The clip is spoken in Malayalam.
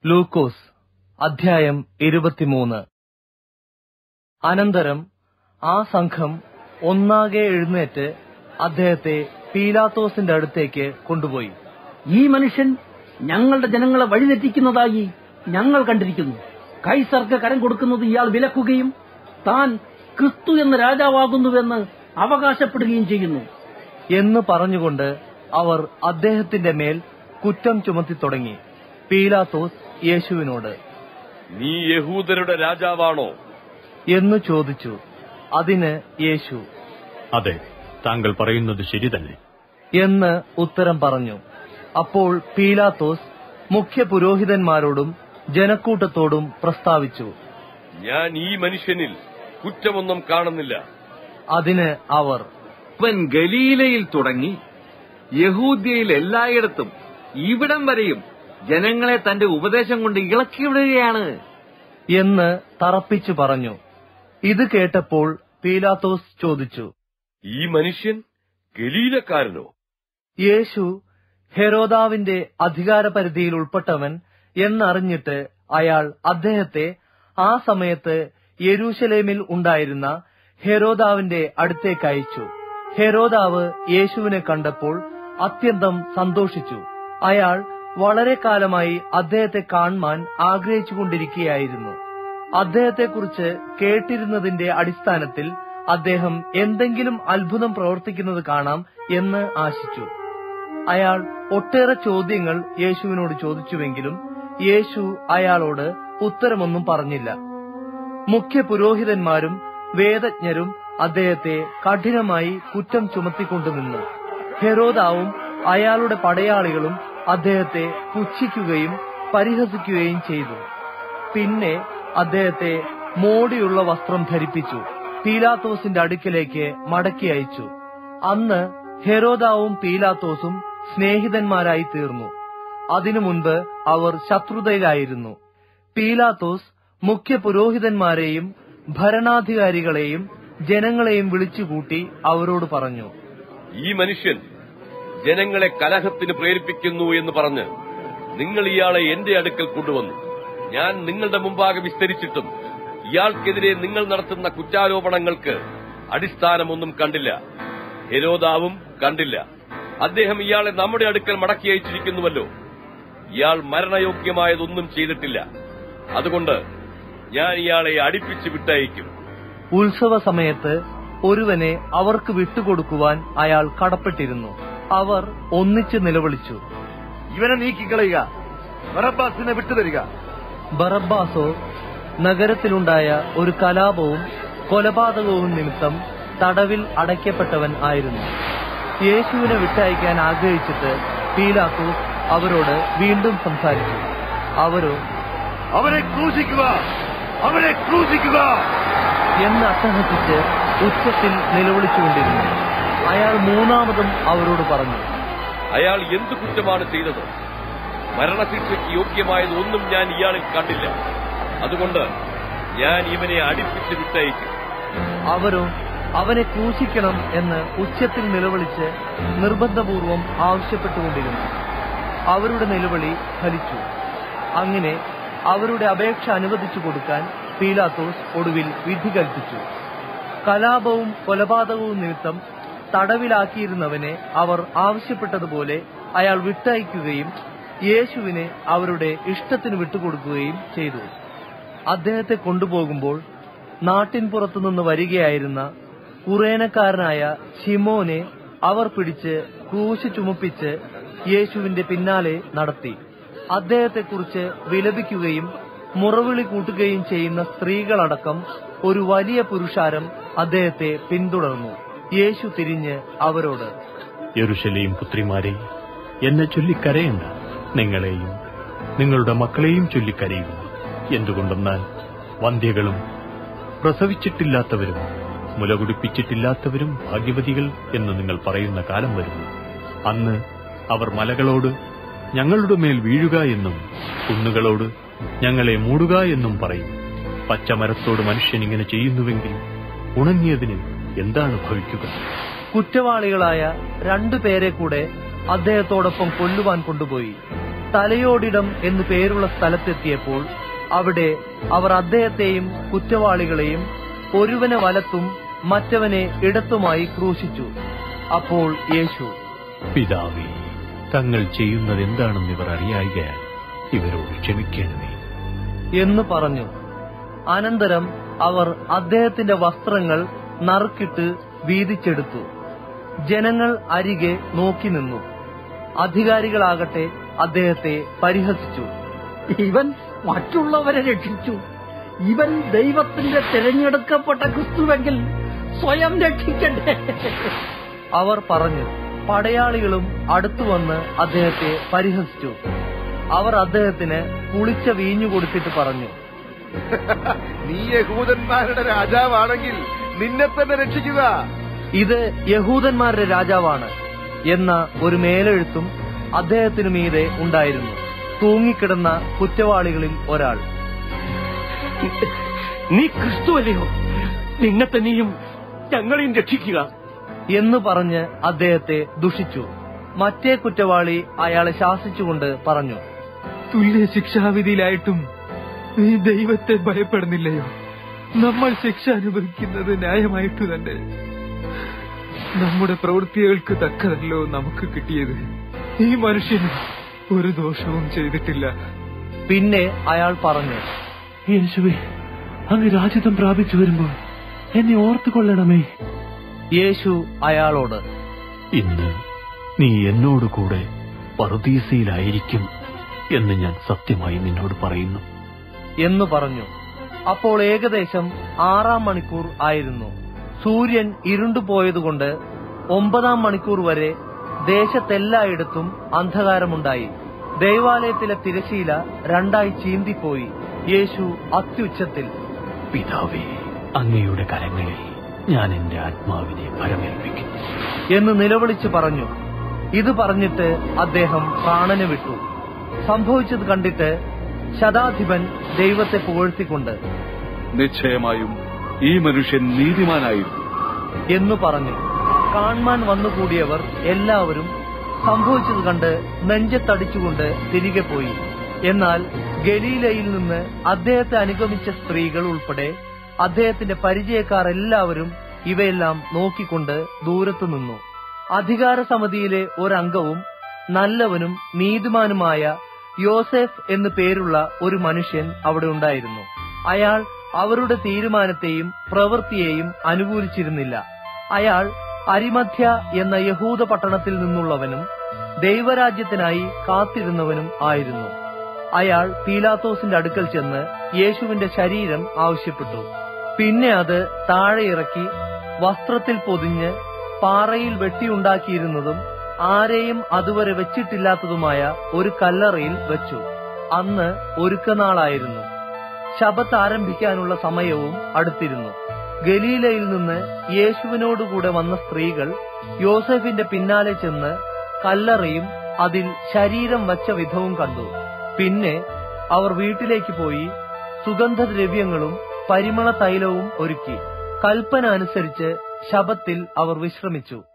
ലൂക്കോസ് അധ്യായം ഇരുപത്തിമൂന്ന് അനന്തരം ആ സംഘം ഒന്നാകെ എഴുന്നേറ്റ് അദ്ദേഹത്തെ പീലാത്തോസിന്റെ അടുത്തേക്ക് കൊണ്ടുപോയി ഈ മനുഷ്യൻ ഞങ്ങളുടെ ജനങ്ങളെ വഴിതെറ്റിക്കുന്നതായി ഞങ്ങൾ കണ്ടിരിക്കുന്നു കൈസർക്ക് കരം കൊടുക്കുന്നത് ഇയാൾ വിലക്കുകയും താൻ ക്രിസ്തു എന്ന രാജാവാകുന്നുവെന്ന് അവകാശപ്പെടുകയും ചെയ്യുന്നു എന്ന് പറഞ്ഞുകൊണ്ട് അവർ അദ്ദേഹത്തിന്റെ മേൽ കുറ്റം ചുമത്തി തുടങ്ങി പീലാത്തോസ് യേശുവിനോട് നീ യഹൂദരുടെ രാജാവാണോ എന്ന് ചോദിച്ചു അതിന് യേശു അതെ താങ്കൾ പറയുന്നത് ശരി തന്നെ എന്ന് ഉത്തരം പറഞ്ഞു അപ്പോൾ പീലാത്തോസ് മുഖ്യ പുരോഹിതന്മാരോടും ജനക്കൂട്ടത്തോടും പ്രസ്താവിച്ചു ഞാൻ ഈ മനുഷ്യനിൽ കുറ്റമൊന്നും കാണുന്നില്ല അതിന് അവർ അവൻ ഗലീലയിൽ തുടങ്ങി യഹൂദ്യയിൽ എല്ലായിടത്തും ഇവിടം വരെയും ജനങ്ങളെ തന്റെ ഉപദേശം കൊണ്ട് ഇളക്കിവിടുകയാണ് എന്ന് തറപ്പിച്ചു പറഞ്ഞു ഇത് കേട്ടപ്പോൾ പീലാത്തോസ് ചോദിച്ചു ഈ മനുഷ്യൻ ഗലീലക്കാരനോ യേശു ഹെരോദാവിന്റെ അധികാരപരിധിയിൽ ഉൾപ്പെട്ടവൻ എന്നറിഞ്ഞിട്ട് അയാൾ അദ്ദേഹത്തെ ആ സമയത്ത് യെരൂശലേമിൽ ഉണ്ടായിരുന്ന ഹെരോദാവിന്റെ അടുത്തേക്ക് അയച്ചു ഹെരോദാവ് യേശുവിനെ കണ്ടപ്പോൾ അത്യന്തം സന്തോഷിച്ചു അയാൾ വളരെ കാലമായി അദ്ദേഹത്തെ കാണുവാൻ ആഗ്രഹിച്ചുകൊണ്ടിരിക്കുകയായിരുന്നു അദ്ദേഹത്തെക്കുറിച്ച് കേട്ടിരുന്നതിന്റെ അടിസ്ഥാനത്തിൽ അദ്ദേഹം എന്തെങ്കിലും അത്ഭുതം പ്രവർത്തിക്കുന്നത് കാണാം എന്ന് ആശിച്ചു അയാൾ ഒട്ടേറെ ചോദ്യങ്ങൾ യേശുവിനോട് ചോദിച്ചുവെങ്കിലും യേശു അയാളോട് ഉത്തരമൊന്നും പറഞ്ഞില്ല മുഖ്യ പുരോഹിതന്മാരും വേദജ്ഞരും അദ്ദേഹത്തെ കഠിനമായി കുറ്റം ചുമത്തിക്കൊണ്ടുനിന്നു ഹെരോദാവും അയാളുടെ പടയാളികളും അദ്ദേഹത്തെ പുച്ഛിക്കുകയും പരിഹസിക്കുകയും ചെയ്തു പിന്നെ അദ്ദേഹത്തെ മോടിയുള്ള വസ്ത്രം ധരിപ്പിച്ചു പീലാത്തോസിന്റെ അടുക്കിലേക്ക് മടക്കി അയച്ചു അന്ന് ഹെരോദാവും പീലാത്തോസും സ്നേഹിതന്മാരായി തീർന്നു അതിനു മുൻപ് അവർ ശത്രുതയിലായിരുന്നു പീലാത്തോസ് മുഖ്യ പുരോഹിതന്മാരെയും ഭരണാധികാരികളെയും ജനങ്ങളെയും വിളിച്ചുകൂട്ടി അവരോട് പറഞ്ഞു ഈ മനുഷ്യൻ ജനങ്ങളെ കലഹത്തിന് പ്രേരിപ്പിക്കുന്നു എന്ന് പറഞ്ഞ് നിങ്ങൾ ഇയാളെ എന്റെ അടുക്കൽ കൊണ്ടുവന്നു ഞാൻ നിങ്ങളുടെ മുമ്പാകെ വിസ്തരിച്ചിട്ടും ഇയാൾക്കെതിരെ നിങ്ങൾ നടത്തുന്ന കുറ്റാരോപണങ്ങൾക്ക് അടിസ്ഥാനമൊന്നും കണ്ടില്ല ഹെരോദാവും കണ്ടില്ല അദ്ദേഹം ഇയാളെ നമ്മുടെ അടുക്കൽ മടക്കി അയച്ചിരിക്കുന്നുവല്ലോ ഇയാൾ മരണയോഗ്യമായതൊന്നും ചെയ്തിട്ടില്ല അതുകൊണ്ട് ഞാൻ ഇയാളെ അടിപ്പിച്ച് വിട്ടയക്കും ഉത്സവ സമയത്ത് ഒരുവനെ അവർക്ക് വിട്ടുകൊടുക്കുവാൻ അയാൾ കടപ്പെട്ടിരുന്നു അവർ ഒന്നിച്ച് നിലവിളിച്ചു ഇവനെ നീക്കിക്കളയുക ബറബ്ബാസിനെ വിട്ടുതരിക ബറബ്ബാസോ നഗരത്തിലുണ്ടായ ഒരു കലാപവും കൊലപാതകവും നിമിത്തം തടവിൽ അടയ്ക്കപ്പെട്ടവൻ ആയിരുന്നു യേശുവിനെ വിട്ടയക്കാൻ ആഗ്രഹിച്ചിട്ട് പീലാത്തോസ് അവരോട് വീണ്ടും സംസാരിച്ചു അവരോ അവനെ ക്രൂശിക്കുക അവനെ ക്രൂശിക്കുക എന്ന് അട്ടഹസിച്ച് ഉച്ചത്തിൽ നിലവിളിച്ചുകൊണ്ടിരുന്നു അയാൾ മൂന്നാമതും അവരോട് പറഞ്ഞു അയാൾ എന്തു കുറ്റമാണ് ചെയ്തത് മരണശിക്ഷയ്ക്ക് യോഗ്യമായത് ഒന്നും ഞാൻ ഇയാളിൽ കണ്ടില്ല അതുകൊണ്ട് ഞാൻ ഇവനെ അടിപ്പിച്ച് വിട്ടയക്കും അവരോ അവനെ ക്രൂശിക്കണം എന്ന് ഉച്ചത്തിൽ നിലവിളിച്ച് നിർബന്ധപൂർവം ആവശ്യപ്പെട്ടുകൊണ്ടിരുന്നു അവരുടെ നിലവിളി ഫലിച്ചു അങ്ങനെ അവരുടെ അപേക്ഷ അനുവദിച്ചു കൊടുക്കാൻ പീലാത്തോസ് ഒടുവിൽ വിധി കൽപ്പിച്ചു കലാപവും കൊലപാതകവും നിമിത്തം തടവിലാക്കിയിരുന്നവനെ അവർ ആവശ്യപ്പെട്ടതുപോലെ അയാൾ വിട്ടയക്കുകയും യേശുവിനെ അവരുടെ ഇഷ്ടത്തിന് വിട്ടുകൊടുക്കുകയും ചെയ്തു അദ്ദേഹത്തെ കൊണ്ടുപോകുമ്പോൾ നാട്ടിൻപുറത്തുനിന്ന് വരികയായിരുന്ന കുറേനക്കാരനായ ഷിമോനെ അവർ പിടിച്ച് ക്രൂശ് ചുമപ്പിച്ച് യേശുവിന്റെ പിന്നാലെ നടത്തി അദ്ദേഹത്തെക്കുറിച്ച് വിലപിക്കുകയും മുറവിളി കൂട്ടുകയും ചെയ്യുന്ന സ്ത്രീകളടക്കം ഒരു വലിയ പുരുഷാരം അദ്ദേഹത്തെ പിന്തുടർന്നു യേശു തിരിഞ്ഞ് അവരോട് യെരുശലേം പുത്രിമാരെ എന്നെ ചൊല്ലിക്കരയണ്ട നിങ്ങളെയും നിങ്ങളുടെ മക്കളെയും ചൊല്ലിക്കരയുക എന്തുകൊണ്ടെന്നാൽ വന്ധ്യകളും പ്രസവിച്ചിട്ടില്ലാത്തവരും മുലകുടിപ്പിച്ചിട്ടില്ലാത്തവരും ഭാഗ്യവതികൾ എന്ന് നിങ്ങൾ പറയുന്ന കാലം വരുന്നു അന്ന് അവർ മലകളോട് ഞങ്ങളുടെ മേൽ വീഴുക എന്നും കുന്നുകളോട് ഞങ്ങളെ മൂടുക എന്നും പറയും പച്ചമരത്തോട് മനുഷ്യൻ ഇങ്ങനെ ചെയ്യുന്നുവെങ്കിൽ ഉണങ്ങിയതിന് എന്താണ് ഭവിക്കുക കുറ്റവാളികളായ രണ്ടു പേരെ കൂടെ അദ്ദേഹത്തോടൊപ്പം കൊല്ലുവാൻ കൊണ്ടുപോയി തലയോടിടം എന്നു പേരുള്ള സ്ഥലത്തെത്തിയപ്പോൾ അവിടെ അവർ അദ്ദേഹത്തെയും കുറ്റവാളികളെയും ഒരുവനെ വലത്തും മറ്റവനെ ഇടത്തുമായി ക്രൂശിച്ചു അപ്പോൾ യേശു പിതാവേ തങ്ങൾ ചെയ്യുന്നത് എന്താണെന്ന് ഇവർ അറിയായികയാൽ ഇവരോട് ക്ഷമിക്കണമേ എന്ന് പറഞ്ഞു അനന്തരം അവർ അദ്ദേഹത്തിന്റെ വസ്ത്രങ്ങൾ നറുക്കിട്ട് വീതിച്ചെടുത്തു ജനങ്ങൾ അരികെ നോക്കി നിന്നു അധികാരികളാകട്ടെ അദ്ദേഹത്തെ പരിഹസിച്ചു ഇവൻ മറ്റുള്ളവരെ രക്ഷിച്ചു ഇവൻ ദൈവത്തിന്റെ തിരഞ്ഞെടുക്കപ്പെട്ട ക്രിസ്തുവെങ്കിൽ സ്വയം രക്ഷിക്കട്ടെ അവർ പറഞ്ഞു പടയാളികളും അടുത്തു വന്ന് അദ്ദേഹത്തെ പരിഹസിച്ചു അവർ അദ്ദേഹത്തിന് പുളിച്ച വീഞ്ഞു കൊടുത്തിട്ട് പറഞ്ഞു നീ യഹൂദന്മാരുടെ രാജാവാണെങ്കിൽ നിന്നെ തന്നെ രക്ഷിക്കുക ഇത് യഹൂദന്മാരുടെ രാജാവാണ് എന്ന ഒരു മേലെഴുത്തും അദ്ദേഹത്തിനു മീതെ ഉണ്ടായിരുന്നു തൂങ്ങിക്കിടന്ന കുറ്റവാളികളിൽ ഒരാൾ നീ ക്രിസ്തുവല്ലയോ നിന്നെ തന്നെയും ഞങ്ങളെയും രക്ഷിക്കുക എന്ന് പറഞ്ഞ് അദ്ദേഹത്തെ ദുഷിച്ചു മറ്റേ കുറ്റവാളി അയാളെ ശാസിച്ചുകൊണ്ട് പറഞ്ഞു തുല്യ ശിക്ഷാവിധിയിലായിട്ടും നീ ദൈവത്തെ ഭയപ്പെടുന്നില്ലയോ നമ്മൾ ശിക്ഷ അനുഭവിക്കുന്നത് ന്യായമായിട്ടു തന്നെ നമ്മുടെ പ്രവൃത്തികൾക്ക് തക്കതല്ലോ നമുക്ക് കിട്ടിയത് ഈ മനുഷ്യന് ഒരു ദോഷവും ചെയ്തിട്ടില്ല പിന്നെ അയാൾ പറഞ്ഞു യേശുവേ അങ്ങ് രാജ്യത്വം പ്രാപിച്ചു വരുമ്പോൾ എന്നെ ഓർത്തുകൊള്ളണമേ യേശു അയാളോട് ഇന്ന് നീ എന്നോട് കൂടെ പറുദീസയിലായിരിക്കും എന്ന് ഞാൻ സത്യമായി നിന്നോട് പറയുന്നു എന്ന് പറഞ്ഞു അപ്പോൾ ഏകദേശം ആറാം മണിക്കൂർ ആയിരുന്നു സൂര്യൻ ഇരുണ്ടുപോയതുകൊണ്ട് ഒമ്പതാം മണിക്കൂർ വരെ ദേശത്തെല്ലായിടത്തും അന്ധകാരമുണ്ടായി ദൈവാലയത്തിലെ തിരശീല രണ്ടായി ചീന്തിപ്പോയി യേശു അത്യുച്ചത്തിൽ പിതാവേ അങ്ങയുടെ കരങ്ങളിൽ ഞാൻ എന്റെ ആത്മാവിനെ ഫലമേൽപ്പിക്കുന്നു എന്ന് നിലവിളിച്ചു പറഞ്ഞു ഇത് പറഞ്ഞിട്ട് അദ്ദേഹം പ്രാണനെ വിട്ടു സംഭവിച്ചത് കണ്ടിട്ട് ശതാധിപൻ ദൈവത്തെ പുകഴ്ത്തിക്കൊണ്ട് നിശ്ചയമായും ഈ മനുഷ്യൻ നീതിമാനായിരുന്നു എന്നു പറഞ്ഞു കാൺമാൻ വന്നുകൂടിയവർ എല്ലാവരും സംഭവിച്ചത് കണ്ട് നെഞ്ചത്തടിച്ചുകൊണ്ട് തിരികെ പോയി എന്നാൽ ഗലീലയിൽ നിന്ന് അദ്ദേഹത്തെ അനുഗമിച്ച സ്ത്രീകൾ ഉൾപ്പെടെ അദ്ദേഹത്തിന്റെ പരിചയക്കാർ എല്ലാവരും ഇവയെല്ലാം നോക്കിക്കൊണ്ട് ദൂരത്തു നിന്നു അധികാര സമിതിയിലെ ഒരംഗവും നല്ലവനും നീതിമാനുമായ യോസെഫ് എന്നു പേരുള്ള ഒരു മനുഷ്യൻ അവിടെ ഉണ്ടായിരുന്നു അയാൾ അവരുടെ തീരുമാനത്തെയും പ്രവൃത്തിയെയും അനുകൂലിച്ചിരുന്നില്ല അയാൾ അരിമധ്യ എന്ന യഹൂദ പട്ടണത്തിൽ നിന്നുള്ളവനും ദൈവരാജ്യത്തിനായി കാത്തിരുന്നവനും ആയിരുന്നു അയാൾ പീലാത്തോസിന്റെ അടുക്കൽ ചെന്ന് യേശുവിന്റെ ശരീരം ആവശ്യപ്പെട്ടു പിന്നെ അത് താഴെ ഇറക്കി വസ്ത്രത്തിൽ പൊതിഞ്ഞ് പാറയിൽ വെട്ടിയുണ്ടാക്കിയിരുന്നതും ആരെയും അതുവരെ വെച്ചിട്ടില്ലാത്തതുമായ ഒരു കല്ലറയിൽ വെച്ചു അന്ന് ഒരുക്കനാളായിരുന്നു ശബത്ത് ആരംഭിക്കാനുള്ള സമയവും അടുത്തിരുന്നു ഗലീലയിൽ നിന്ന് യേശുവിനോടുകൂടെ വന്ന സ്ത്രീകൾ യോസഫിന്റെ പിന്നാലെ ചെന്ന് കല്ലറയും അതിൽ ശരീരം വച്ച വിധവും കണ്ടു പിന്നെ അവർ വീട്ടിലേക്ക് പോയി സുഗന്ധദ്രവ്യങ്ങളും പരിമള തൈലവും ഒരുക്കി കൽപ്പന അനുസരിച്ച് ശബത്തിൽ അവർ വിശ്രമിച്ചു